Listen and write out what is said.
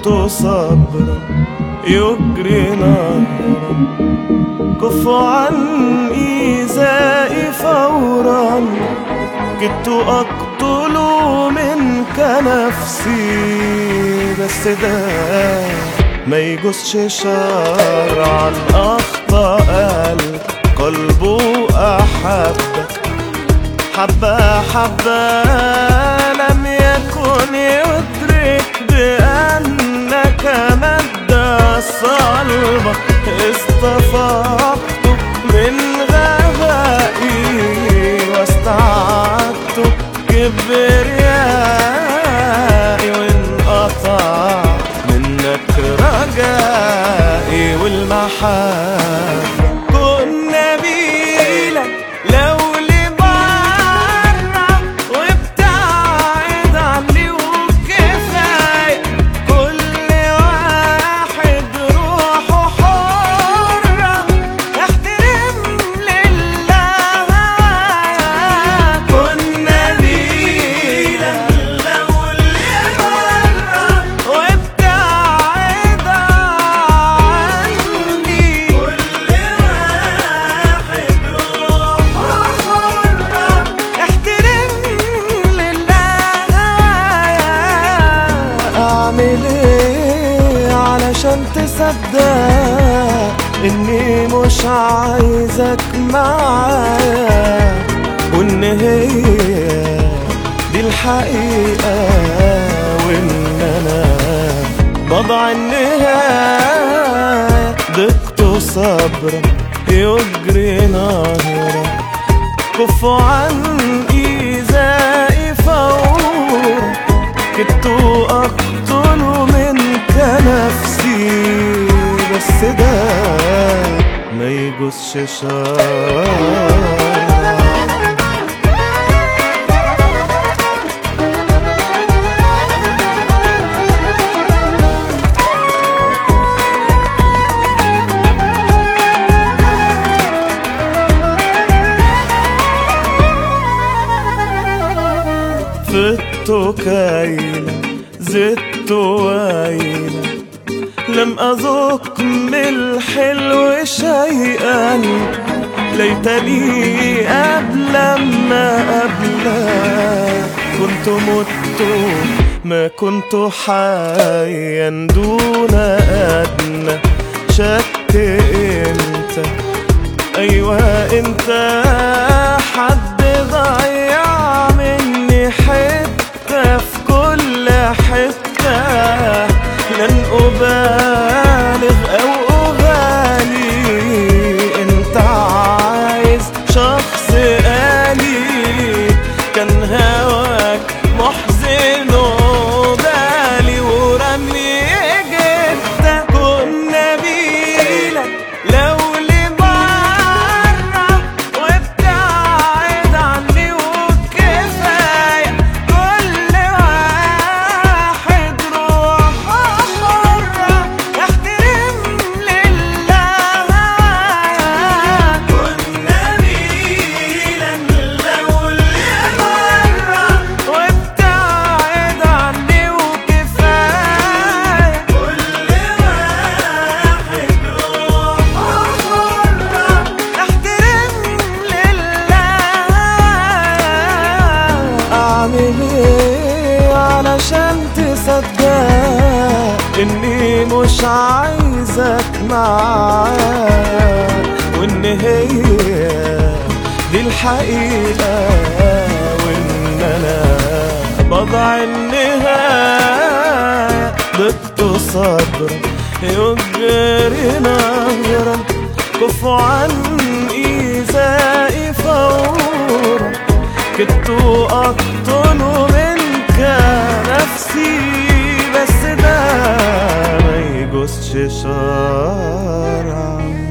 ضقت صبرا يجري نهرا كف عن إيذائي فورا كدت أقتل منك نفسي بس ده ما يجوزش شرعا أخطأ قلبه أحبك حبة حبة لم يكن يدرك بأنك مادة صلبة اصطفقت من غبائي واستعدت كبريائي وانقطع منك رجائي والمحبة كنا بيلك لو لبرا وابتعد عني وكفاية كل واحد روحه حرة احترم لله كنا بيلك لو لبرا وابتعد عني كل واحد روحه حرة احترم لله اعمل ايه علشان تصدق اني مش عايزك معايا وان هي دي الحقيقة وان انا بضع النهاية ضقت صبرا يجري نهرا كف عن إيذائي فورا كدت أقتل منك نفسي بس ده ما يجوزش شرعا فت كايلا زدت وايلا لم أذق من الحلو شيئا ليتني قبل ما قبل كنت مت ما كنت حيا دون أدنى شك انت ايوه انت حد ضيع مني حته في كل حته لن ابالغ او اغالي انت عايز شخص آلي كان هواك محزن وبالي ورمي جدا كنا بيلك لو لبرا وابتعد عني وكفاية كل واحد روحه حرة احترم لله كنا بيلك لو لبرا وابتعد عني وكفاية كل واحد روحه حرة احترم لله اعمل ايه علشان تصدق اني مش عايزك معايا وان هي دي الحقيقة وان انا بضع النهاية ضدت صبرا يجري نهرا كف عن إيذائي فورا كدت أقتل منك نفسي بس ده ما يجوزش شرعا